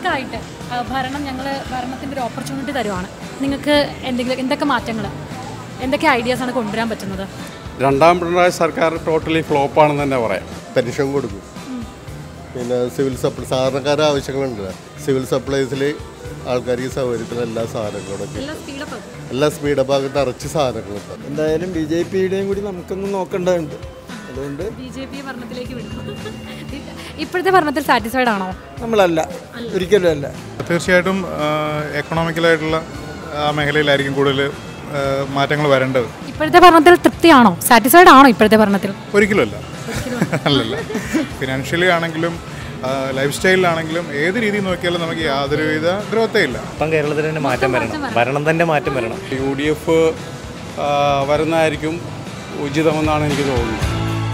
നിങ്ങൾക്കായിട്ട് ആ, ഭരണം ഞങ്ങൾ ഭരണത്തിൻ്റെ ഒരു ഓപ്പർച്യൂണിറ്റി തരുവാണ് നിങ്ങൾക്ക് എന്തെങ്കിലും എന്തൊക്കെ മാറ്റങ്ങൾ എന്തൊക്കെ ഐഡിയാസാണ് കൊണ്ടുവരാൻ പറ്റുന്നത് രണ്ടാം പിണറായി സർക്കാർ ടോട്ടലി ഫ്ലോപ്പാണെന്ന് തന്നെ പറയാം പെൻഷൻ കൊടുക്കും പിന്നെ സിവിൽ സപ്ലൈ സാധാരണക്കാരുടെ ആവശ്യങ്ങളുണ്ട് സിവിൽ സപ്ലൈസിൽ ആൾക്കാർക്ക് സൗകര്യത്തിന് എല്ലാ സാധനങ്ങളും ഒക്കെ എല്ലാം സ്പീഡപ്പ് എല്ലാ സ്പീഡപ്പാക്കി നിറച്ച് സാധനങ്ങളുണ്ട് എന്തായാലും ബി ജെ പിയുടെയും കൂടി നമുക്കൊന്ന് നോക്കേണ്ടതുണ്ട് അതുകൊണ്ട് ബി ജെ പി ഭരണത്തിലേക്ക് വിടും ഇപ്പോഴത്തെ ഭരണത്തിൽ സാറ്റിസ്ഫൈഡ് ആണോ നമ്മളല്ല ഒരിക്കലും അല്ല തീർച്ചയായിട്ടും എക്കണോമിക്കലായിട്ടുള്ള ആ മേഖലയിലായിരിക്കും കൂടുതൽ മാറ്റങ്ങൾ വരേണ്ടത് ഇപ്പോഴത്തെ ഭരണത്തിൽ തൃപ്തിയാണോ സാറ്റിസ്ഫൈഡ് ആണോ ഇപ്പോഴത്തെ ഭരണത്തിൽ ഒരിക്കലുമല്ല അല്ലല്ല ഫിനാൻഷ്യലി ആണെങ്കിലും ലൈഫ് സ്റ്റൈലിലാണെങ്കിലും ഏത് രീതിയിൽ നോക്കിയാലും നമുക്ക് യാതൊരുവിധ ഗ്രോത്തേ ഇല്ല ഇപ്പം കേരളത്തിൽ തന്നെ മാറ്റം വരണം ഭരണം തന്നെ മാറ്റം വരണം യു ഡി എഫ് വരുന്നതായിരിക്കും ഉചിതമെന്നാണ് എനിക്ക് തോന്നുന്നത്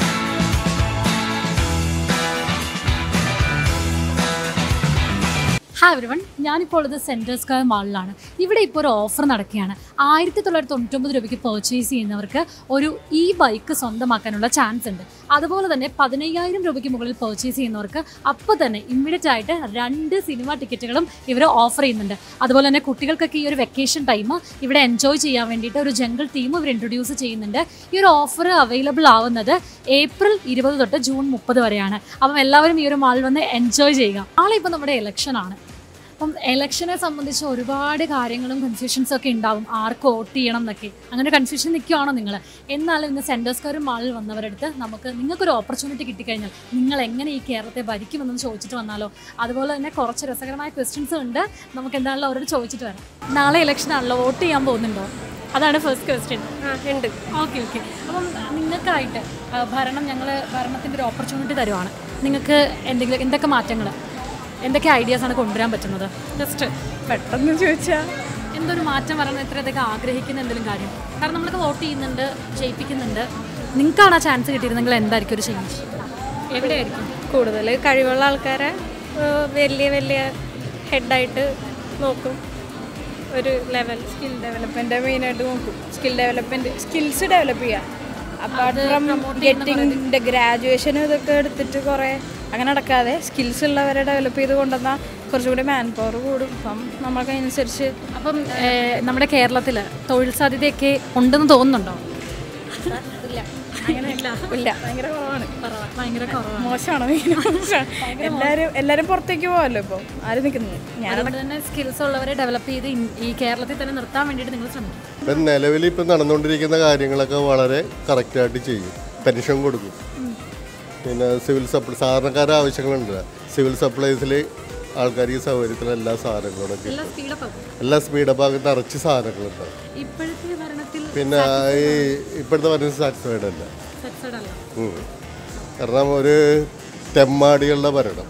ഹായ് എവരിവൺ ഞാനിപ്പോൾ ഉള്ളത് സെൻട്രൽ സ്ക്വയർ മാളിലാണ് ഇവിടെ ഇപ്പോൾ ഒരു ഓഫർ നടക്കുകയാണ് ആയിരത്തി തൊള്ളായിരത്തി തൊണ്ണൂറ്റൊമ്പത് രൂപയ്ക്ക് പർച്ചേസ് ചെയ്യുന്നവർക്ക് ഒരു ഇ ബൈക്ക് സ്വന്തമാക്കാനുള്ള ചാൻസ് ഉണ്ട് അതുപോലെ തന്നെ പതിനയ്യായിരം രൂപയ്ക്ക് മുകളിൽ പർച്ചേസ് ചെയ്യുന്നവർക്ക് അപ്പോൾ തന്നെ ഇമ്മീഡിയറ്റ് ആയിട്ട് രണ്ട് സിനിമ ടിക്കറ്റുകളും ഇവർ ഓഫർ ചെയ്യുന്നുണ്ട് അതുപോലെ തന്നെ കുട്ടികൾക്കൊക്കെ ഈ ഒരു വെക്കേഷൻ ടൈം ഇവിടെ എൻജോയ് ചെയ്യാൻ വേണ്ടിയിട്ട് ഒരു ജംഗിൾ തീം ഇവർ ഇൻട്രൊഡ്യൂസ് ചെയ്യുന്നുണ്ട് ഈ ഒരു ഓഫർ അവൈലബിൾ ആവുന്നത് ഏപ്രിൽ ഇരുപത് തൊട്ട് ജൂൺ മുപ്പത് വരെയാണ് അപ്പം എല്ലാവരും ഈ ഒരു മാളിൽ വന്ന് എൻജോയ് ചെയ്യുക നാളെ ഇപ്പോൾ നമ്മുടെ ഇലക്ഷൻ ആണ് അപ്പം ഇലക്ഷനെ സംബന്ധിച്ച് ഒരുപാട് കാര്യങ്ങളും കൺഫ്യൂഷൻസും ഒക്കെ ഉണ്ടാവും ആർക്ക് വോട്ട് ചെയ്യണം എന്നൊക്കെ അങ്ങനെ കൺഫ്യൂഷൻ നിൽക്കുകയാണോ നിങ്ങൾ എന്നാലും ഇന്ന് സെൻറ്റർ സ്ക്വയർ മാളിൽ വന്നവരടുത്ത് നമുക്ക് നിങ്ങൾക്കൊരു ഓപ്പർച്യൂണിറ്റി കിട്ടിക്കഴിഞ്ഞാൽ നിങ്ങൾ എങ്ങനെ ഈ കേരളത്തെ ഭരിക്കുമെന്ന് ചോദിച്ചിട്ട് വന്നാലോ അതുപോലെ തന്നെ കുറച്ച് രസകരമായ ക്വസ്റ്റ്യൻസ് ഉണ്ട് നമുക്ക് എന്താണല്ലോ അവരോട് ചോദിച്ചിട്ട് വരാം നാളെ ഇലക്ഷൻ ആണല്ലോ വോട്ട് ചെയ്യാൻ പോകുന്നുണ്ടോ അതാണ് ഫസ്റ്റ് ക്വസ്റ്റ്യൻ ഉണ്ട് ഓക്കെ ഓക്കെ അപ്പം നിങ്ങൾക്കായിട്ട് ആ, ഭരണം ഞങ്ങൾ ഭരണത്തിൻ്റെ ഒരു ഓപ്പർച്യൂണിറ്റി തരുവാണ് നിങ്ങൾക്ക് എന്തെങ്കിലും എന്തൊക്കെ മാറ്റങ്ങൾ എന്തൊക്കെ ഐഡിയാസാണ് കൊണ്ടുവരാൻ പറ്റുന്നത് ജസ്റ്റ് പെട്ടെന്ന് ചോദിച്ചാൽ എന്തൊരു മാറ്റം വരണം ഇത്രയധികം ആഗ്രഹിക്കുന്ന എന്തെങ്കിലും കാര്യം കാരണം നമ്മളൊക്കെ വോട്ട് ചെയ്യുന്നുണ്ട് ജയിപ്പിക്കുന്നുണ്ട് നിങ്ങൾക്കാണ് ആ ചാൻസ് കിട്ടിയിരുന്നെങ്കിൽ എന്തായിരിക്കും ഒരു ചേഞ്ച് എവിടെയായിരിക്കും കൂടുതൽ കഴിവുള്ള ആൾക്കാരെ ഏഹ്, വലിയ വലിയ ഹെഡായിട്ട് നോക്കും ഒരു ലെവൽ സ്കിൽ ഡെവലപ്മെൻറ്റ് മെയിനായിട്ട് നോക്കും സ്കിൽ ഡെവലപ്മെൻറ്റ് സ്കിൽസ് ഡെവലപ്പ് ചെയ്യുക അപ്പാർട്ട് ഫ്രം ഗെറ്റിംഗ് ഗ്രാജുവേഷനും ഇതൊക്കെ എടുത്തിട്ട് കുറേ അങ്ങനെ നടക്കാതെ സ്കിൽസ് ഉള്ളവരെ ഡെവലപ്പ് ചെയ്ത് കൊണ്ടുവന്നാൽ കുറച്ചും കൂടി മാൻ പവർ കൂടും അപ്പം നമ്മൾക്ക് അതിനനുസരിച്ച് അപ്പം ഏഹ്, നമ്മുടെ കേരളത്തിൽ തൊഴിൽ സാധ്യതയൊക്കെ ഉണ്ടെന്ന് തോന്നുന്നുണ്ടോ ഇല്ല അങ്ങനെയില്ല ഇല്ല ഭയങ്കര കുറവാണ് ഭയങ്കര കുറവാണ് മോശമാണ് എല്ലാവരും എല്ലാവരും പുറത്തേക്ക് പോകാമല്ലോ ഇപ്പോൾ ആരും നിൽക്കുന്നത് ഞാൻ അതുകൊണ്ട് തന്നെ സ്കിൽസ് ഉള്ളവരെ ഡെവലപ്പ് ചെയ്ത് ഇൻ- ഈ കേരളത്തിൽ തന്നെ നിർത്താൻ വേണ്ടിയിട്ട് നിങ്ങൾ ശ്രമിക്കും ഇപ്പം നിലവിൽ ഇപ്പം നടന്നുകൊണ്ടിരിക്കുന്ന കാര്യങ്ങളൊക്കെ വളരെ കറക്റ്റായിട്ട് ചെയ്യും പെൻഷൻ കൊടുക്കും പിന്നെ സിവിൽ സപ്ലൈ സാധാരണക്കാരുടെ ആവശ്യങ്ങളുണ്ട് സിവിൽ സപ്ലൈസിൽ ആൾക്കാർക്ക് സൗകര്യത്തിന് എല്ലാ സാധനങ്ങളും ഒക്കെ എല്ലാം സ്പീഡപ്പ് ആകും എല്ലാ സ്പീഡപ്പാക്കി നിറച്ച് സാധനങ്ങളുണ്ട് ഇപ്പോഴത്തെ ഭരണത്തിൽ പിന്നെ ഈ ഇപ്പോഴത്തെ ഭരണം സാറ്റിസ്ഫൈഡ് അല്ല സെറ്റ്സഡ് അല്ല ഉം. കാരണം ഒരു തെമ്മാടികളുടെ ഭരണം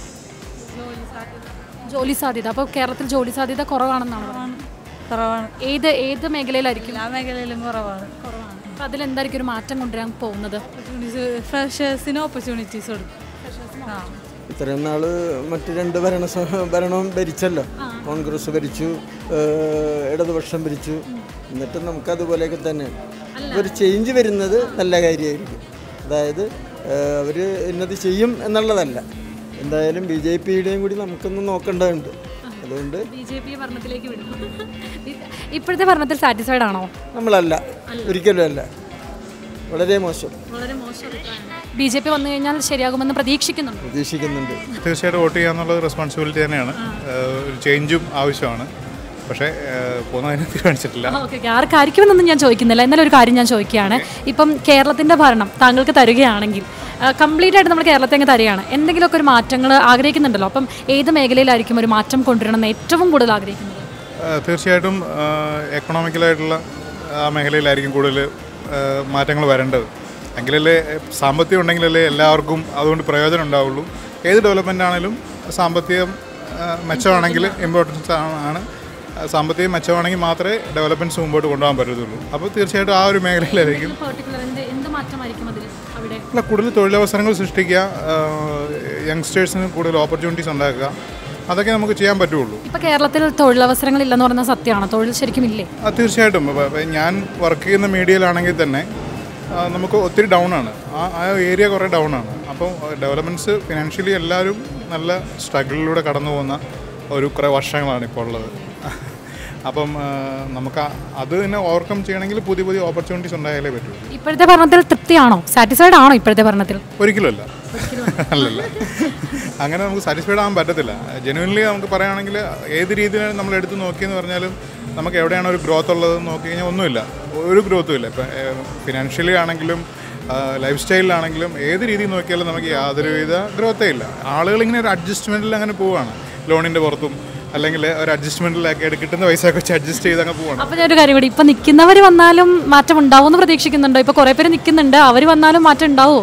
ജോലി സാധ്യത അപ്പോൾ കേരളത്തിൽ ജോലി സാധ്യത കുറവാണെന്നാണ് പറയുന്നത്. കുറവാണ് ഏത് ഏത് മേഖലയിലായിരിക്കും എല്ലാ മേഖലയിലും കുറവാണ് കുറവാണ് അപ്പോൾ അതിലെന്തായിരിക്കും ഒരു മാറ്റം കൊണ്ടുവരാൻ പോകുന്നത് ഫ്രഷേഴ്സിന് ഓപ്പർച്യൂണിറ്റീസ് കൊടുക്കും ആ ഇത്രയും നാള് മറ്റ് രണ്ട് ഭരണ ഭരണവും ഭരിച്ചല്ലോ കോൺഗ്രസ് ഭരിച്ചു ഏഹ് ഇടതുപക്ഷം ഭരിച്ചു എന്നിട്ട് നമുക്ക് അതുപോലെയൊക്കെ തന്നെ ഒരു ചേഞ്ച് വരുന്നത് നല്ല കാര്യമായിരിക്കും അതായത് അവർ ഇന്നത് ചെയ്യും എന്നുള്ളതല്ല എന്തായാലും ബി ജെ പിയുടെയും കൂടി നമുക്കൊന്ന് നോക്കേണ്ടതുണ്ട് അതുകൊണ്ട് ബി ജെ പി ഭരണത്തിലേക്ക് വിടും ഇപ്പോഴത്തെ ഭരണത്തിൽ സാറ്റിസ്ഫൈഡ് ആണോ നമ്മളല്ല ഒരിക്കലും അല്ല വളരെ മോശം വളരെ മോശം ബി ജെ പി വന്നു കഴിഞ്ഞാൽ ശരിയാകുമെന്ന് പ്രതീക്ഷിക്കുന്നുണ്ട് പ്രതീക്ഷിക്കുന്നുണ്ട് തീർച്ചയായിട്ടും വോട്ട് ചെയ്യാന്നുള്ളത് റെസ്പോൺസിബിലിറ്റി തന്നെയാണ് ഏഹ് ഒരു ചേഞ്ചും ആവശ്യമാണ് പക്ഷേ ഏഹ് പോകുന്നതിന് തീരുമാനിച്ചിട്ടില്ല ഓക്കെ ഓക്കെ ആർക്കായിരിക്കുമെന്നൊന്നും ഞാൻ ചോദിക്കുന്നില്ല എന്നാലും ഒരു കാര്യം ഞാൻ ചോദിക്കുകയാണ് ഇപ്പം കേരളത്തിൻ്റെ ഭരണം താങ്കൾക്ക് തരികയാണെങ്കിൽ കംപ്ലീറ്റ് ആയിട്ട് നമ്മൾ കേരളത്തെ അങ്ങ് തരികയാണ് എന്തെങ്കിലുമൊക്കെ ഒരു മാറ്റങ്ങൾ ആഗ്രഹിക്കുന്നുണ്ടല്ലോ അപ്പം ഏത് മേഖലയിലായിരിക്കും ഒരു മാറ്റം കൊണ്ടുവരണം എന്ന് ഏറ്റവും കൂടുതൽ ആഗ്രഹിക്കുന്നത് ഏഹ് തീർച്ചയായിട്ടും എക്കണോമിക്കലായിട്ടുള്ള ആ മേഖലയിലായിരിക്കും കൂടുതൽ മാറ്റങ്ങൾ വരേണ്ടത് എങ്കിലല്ലേ സാമ്പത്തികം ഉണ്ടെങ്കിലല്ലേ എല്ലാവർക്കും അതുകൊണ്ട് പ്രയോജനം ഉണ്ടാവുള്ളൂ ഏത് ഡെവലപ്മെൻ്റ് ആണെങ്കിലും സാമ്പത്തികം ഏഹ് മെച്ചമാണെങ്കിൽ ഇമ്പോർട്ടൻസ് ആണ് സാമ്പത്തികം മെച്ചമാണെങ്കിൽ മാത്രമേ ഡെവലപ്മെൻറ്റ്സ് മുമ്പോട്ട് കൊണ്ടുപോകാൻ പറ്റത്തുള്ളൂ അപ്പോൾ തീർച്ചയായിട്ടും ആ ഒരു മേഖലയിലായിരിക്കും പെർട്ടിക്കുലർ എന്ത് എന്ത് മാറ്റമായിരിക്കും അതിൽ അവിടെ അല്ല കൂടുതൽ തൊഴിലവസരങ്ങൾ സൃഷ്ടിക്കുക യങ്സ്റ്റേഴ്സിന് കൂടുതൽ ഓപ്പർച്യൂണിറ്റീസ് ഉണ്ടാക്കുക അതൊക്കെ നമുക്ക് ചെയ്യാൻ പറ്റുള്ളൂ ഇപ്പം കേരളത്തിൽ തൊഴിലവസരങ്ങൾ ഇല്ലെന്ന് പറയുന്നത് സത്യമാണ് തൊഴിൽ ശരിക്കും ഇല്ലേ ആ തീർച്ചയായിട്ടും ഇപ്പൊ- ഇപ്പൊ ഞാൻ വർക്ക് ചെയ്യുന്ന മീഡിയയിലാണെങ്കിൽ തന്നെ ആ, നമുക്ക് ഒത്തിരി ഡൗൺ ആണ് ആ ആ ഏരിയ കുറേ ഡൗൺ ആണ് അപ്പോൾ ഡെവലപ്മെൻറ്റ്സ് ഫിനാൻഷ്യലി എല്ലാവരും നല്ല സ്ട്രഗിളിലൂടെ കടന്നു പോകുന്ന ഒരു കുറേ വർഷങ്ങളാണ് ഇപ്പോൾ ഉള്ളത് അപ്പം ആ, നമുക്ക് ആ- അത് തന്നെ ഓവർകം ചെയ്യണമെങ്കിൽ പുതിയ പുതിയ ഓപ്പർച്യൂണിറ്റീസ് ഉണ്ടായാലേ പറ്റൂ ഇപ്പോഴത്തെ ഭരണത്തിൽ തൃപ്തിയാണോ സാറ്റിസ്ഫൈഡ് ആണോ ഇപ്പോഴത്തെ ഭരണത്തിൽ ഒരിക്കലുമല്ല അല്ലല്ല അങ്ങനെ നമുക്ക് സാറ്റിസ്ഫൈഡ് ആകാൻ പറ്റത്തില്ല ജെനുവൻലി നമുക്ക് പറയുകയാണെങ്കിൽ ഏത് രീതിയിലാണ് നമ്മൾ എടുത്ത് നോക്കിയെന്ന് പറഞ്ഞാലും നമുക്ക് എവിടെയാണ് ഒരു ഗ്രോത്ത് ഉള്ളത് നോക്കി കഴിഞ്ഞാൽ ഒന്നുമില്ല ഒരു ഗ്രോത്തും ഇല്ല ഇപ്പം ഫിനാൻഷ്യലി ആണെങ്കിലും ലൈഫ് സ്റ്റൈലിലാണെങ്കിലും ഏത് രീതിയിൽ നോക്കിയാലും നമുക്ക് യാതൊരുവിധ ഗ്രോത്തേ ഇല്ല ആളുകൾ ഇങ്ങനെ ഒരു അഡ്ജസ്റ്റ്മെൻറ്റിൽ അങ്ങനെ പോവുകയാണ് ലോണിൻ്റെ പുറത്തും അല്ലെങ്കിൽ ഒരു അഡ്ജസ്റ്റ്മെൻറ്റിലൊക്കെ കിട്ടുന്ന പൈസയൊക്കെ വെച്ച് അഡ്ജസ്റ്റ് ചെയ്ത് അങ്ങ് പോവാണ് അപ്പൊ ഞാനൊരു കാര്യം കൂടി ഇപ്പൊ നിൽക്കുന്നവർ വന്നാലും മാറ്റം ഉണ്ടാവുമെന്ന് പ്രതീക്ഷിക്കുന്നുണ്ടോ ഇപ്പൊ കുറെ പേര് നിൽക്കുന്നുണ്ട് അവർ വന്നാലും മാറ്റം ഉണ്ടാവുമോ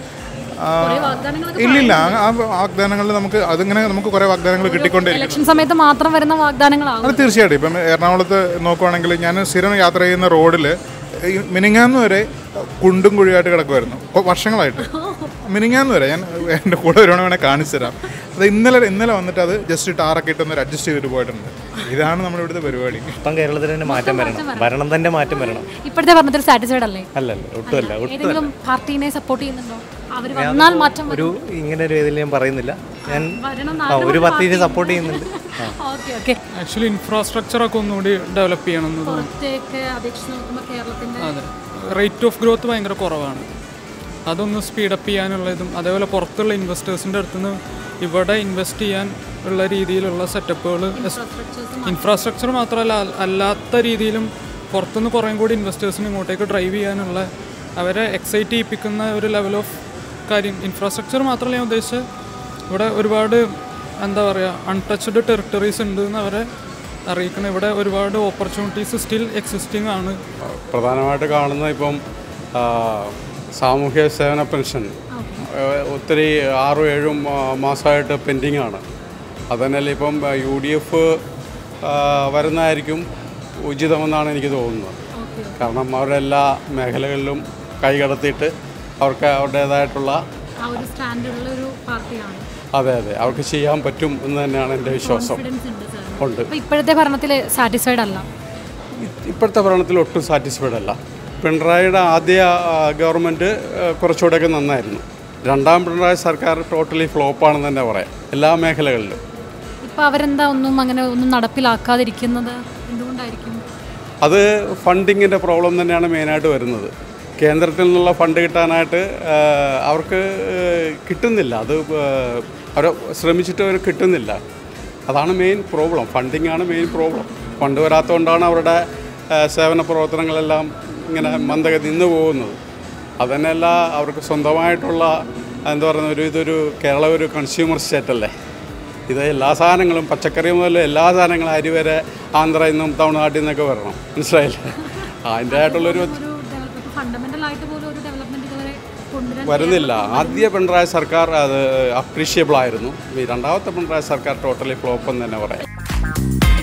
കുറേ വാഗ്ദാനങ്ങളൊക്കെ ഇല്ലില്ല ആ- ആ വാഗ്ദാനങ്ങളിൽ നമുക്ക് അതിങ്ങനെ നമുക്ക് കുറേ വാഗ്ദാനങ്ങൾ കിട്ടിക്കൊണ്ടേയിരിക്കും ഇലക്ഷൻ സമയത്ത് മാത്രം വരുന്ന വാഗ്ദാനങ്ങളാവും അത് തീർച്ചയായിട്ടും ഇപ്പം എറണാകുളത്ത് നോക്കുവാണെങ്കിൽ ഞാൻ സ്ഥിരം യാത്ര ചെയ്യുന്ന റോഡിൽ മിനിങ്ങാന്ന് വരെ കുണ്ടും കുഴിയായിട്ട് കിടക്കുമായിരുന്നു ഇപ്പോൾ വർഷങ്ങളായിട്ട് മിനിങ്ങാന്ന് വരെ ഞാൻ എൻ്റെ കൂടെ വരുവാണെങ്കിൽ വേണേൽ കാണിച്ചു തരാം അത് ഇന്നലെ ഇന്നലെ വന്നിട്ട് അത് ജസ്റ്റ് ടാറൊക്കെ ഇട്ടൊന്ന് അഡ്ജസ്റ്റ് ചെയ്തിട്ട് പോയിട്ടുണ്ട് ഇതാണ് നമ്മുടെ ഇവിടുത്തെ പരിപാടി ഇപ്പം കേരളത്തിൽ തന്നെ മാറ്റം വരണം ഭരണം തന്നെ മാറ്റം വരണം ഇപ്പോഴത്തെ ഭരണത്തിൽ സാറ്റിസ്ഫൈഡ് അല്ലേ അല്ലല്ല ഒട്ടുമല്ല ഒട്ടും ഏതെങ്കിലും പാർട്ടീനെ സപ്പോർട്ട് ചെയ്യുന്നുണ്ടോ അവർ വന്നാൽ മാറ്റം ഒരു ഇങ്ങനെ ഒരു ഇതിൽ ഞാൻ പറയുന്നില്ല ഞാൻ വരണം ആ ഒരു പാർട്ടിനെ സപ്പോർട്ട് ചെയ്യുന്നുണ്ട് ആ ഓക്കെ ഓക്കെ ആക്ച്വലി ഇൻഫ്രാസ്ട്രക്ചറൊക്കെ ഒന്നുകൂടി ഡെവലപ്പ് ചെയ്യണം എന്ന് തോന്നുന്നു പുറത്തേക്ക് അപേക്ഷിച്ച് നോക്കുമ്പോൾ കേരളത്തിന്റെ അതെ റേറ്റ് ഓഫ് ഗ്രോത്ത് ഭയങ്കര കുറവാണ് അതൊന്ന് സ്പീഡപ്പ് ചെയ്യാനുള്ള ഇതും അതേപോലെ പുറത്തുള്ള ഇൻവെസ്റ്റേഴ്സിൻ്റെ അടുത്തുനിന്ന് ഇവിടെ ഇൻവെസ്റ്റ് ചെയ്യാൻ ഉള്ള രീതിയിലുള്ള സെറ്റപ്പുകൾ ഇൻഫ്രാസ്ട്രക്ചർ മാത്രമല്ല അൽ- അല്ലാത്ത രീതിയിലും പുറത്തുനിന്ന് കുറേം കൂടി ഇൻവെസ്റ്റേഴ്സിന് ഇങ്ങോട്ടേക്ക് ഡ്രൈവ് ചെയ്യാനുള്ള അവരെ എക്സൈറ്റ് ചെയ്യിപ്പിക്കുന്ന ഒരു ലെവൽ ഓഫ് കാര്യം ഇൻഫ്രാസ്ട്രക്ചർ മാത്രമല്ല ഞാൻ ഉദ്ദേശിച്ചത് ഇവിടെ ഒരുപാട് എന്താ പറയുക അൺടച്ച്ഡ് ടെറിട്ടറീസ് ഉണ്ട് എന്ന് അവരെ അറിയിക്കണം ഇവിടെ ഒരുപാട് ഓപ്പർച്യൂണിറ്റീസ് സ്റ്റിൽ എക്സിസ്റ്റിംഗ് ആണ് പ്രധാനമായിട്ട് കാണുന്നത് ഇപ്പം ആ, സാമൂഹ്യ സേവന പെൻഷൻ ആ, ഒത്തിരി ആറും ഏഴും ആ, മാസമായിട്ട് പെൻഡിങ് ആണ് അതന്നെയല്ല ഇപ്പം യു ഡി എഫ് വരുന്നതായിരിക്കും ഉചിതമെന്നാണ് എനിക്ക് തോന്നുന്നത് കാരണം അവരുടെ എല്ലാ മേഖലകളിലും കൈകടത്തിയിട്ട് അവർക്ക് അവരുടേതായിട്ടുള്ള ആ ഒരു സ്റ്റാൻഡുള്ള ഒരു പാർട്ടിയാണ് അതെ അതെ അവർക്ക് ചെയ്യാൻ പറ്റും എന്ന് തന്നെയാണ് എൻ്റെ വിശ്വാസം കോൺഫിഡൻസ് ഉണ്ട് സാർ ഉണ്ട് അപ്പൊ ഇപ്പോഴത്തെ ഭരണത്തിൽ സാറ്റിസ്ഫൈഡ് അല്ല ഇ- ഇപ്പോഴത്തെ ഭരണത്തിൽ ഒട്ടും സാറ്റിസ്ഫൈഡ് അല്ല പിണറായിയുടെ ആദ്യ ഗവൺമെൻറ് കുറച്ചുകൂടെയൊക്കെ നന്നായിരുന്നു രണ്ടാം പിണറായി സർക്കാർ ടോട്ടലി ഫ്ലോപ്പാണെന്ന് തന്നെ പറയാം എല്ലാ മേഖലകളിലും ഇപ്പൊ അവരെന്താ ഒന്നും അങ്ങനെ ഒന്നും നടപ്പിലാക്കാതിരിക്കുന്നത് എന്തുകൊണ്ടായിരിക്കും അത് ഫണ്ടിങ്ങിൻ്റെ പ്രോബ്ലം തന്നെയാണ് മെയിനായിട്ട് വരുന്നത് കേന്ദ്രത്തിൽ നിന്നുള്ള ഫണ്ട് കിട്ടാനായിട്ട് ആ, അവർക്ക് കിട്ടുന്നില്ല അത് അവർ ശ്രമിച്ചിട്ട് അവർ കിട്ടുന്നില്ല അതാണ് മെയിൻ പ്രോബ്ലം ഫണ്ടിങ് ആണ് മെയിൻ പ്രോബ്ലം ഫണ്ട് വരാത്തതുകൊണ്ടാണ് അവരുടെ ആ, സേവന പ്രവർത്തനങ്ങളെല്ലാം ഇങ്ങനെ മന്ദഗതി നിന്ന് പോകുന്നത് അതന്നെയല്ല അവർക്ക് സ്വന്തമായിട്ടുള്ള എന്താ പറയുന്ന ഒരു ഇതൊരു കേരളം ഒരു കൺസ്യൂമർ സ്റ്റേറ്റ് അല്ലേ ഇത് എല്ലാ സാധനങ്ങളും പച്ചക്കറി മുതൽ എല്ലാ സാധനങ്ങളും അരി വരെ ആന്ധ്രയിൽ നിന്നും തമിഴ്നാട്ടിൽ നിന്നൊക്കെ വരണം മനസ്സിലായില്ലേ അതിൻ്റെ ആയിട്ടുള്ളൊരു ഒരു ഫണ്ടമെന്റൽ ആയിട്ട് പോലും ഒരു ഡെവലപ്മെന്റ് ഇതുവരെ കൊണ്ടുവരാൻ വരുന്നില്ല ആദ്യ പിണറായി സർക്കാർ അത് അപ്രീഷിയബിൾ ആയിരുന്നു ഈ രണ്ടാമത്തെ പിണറായി സർക്കാർ ടോട്ടലി ഫ്ലോപ്പ് എന്ന് തന്നെ പറയാം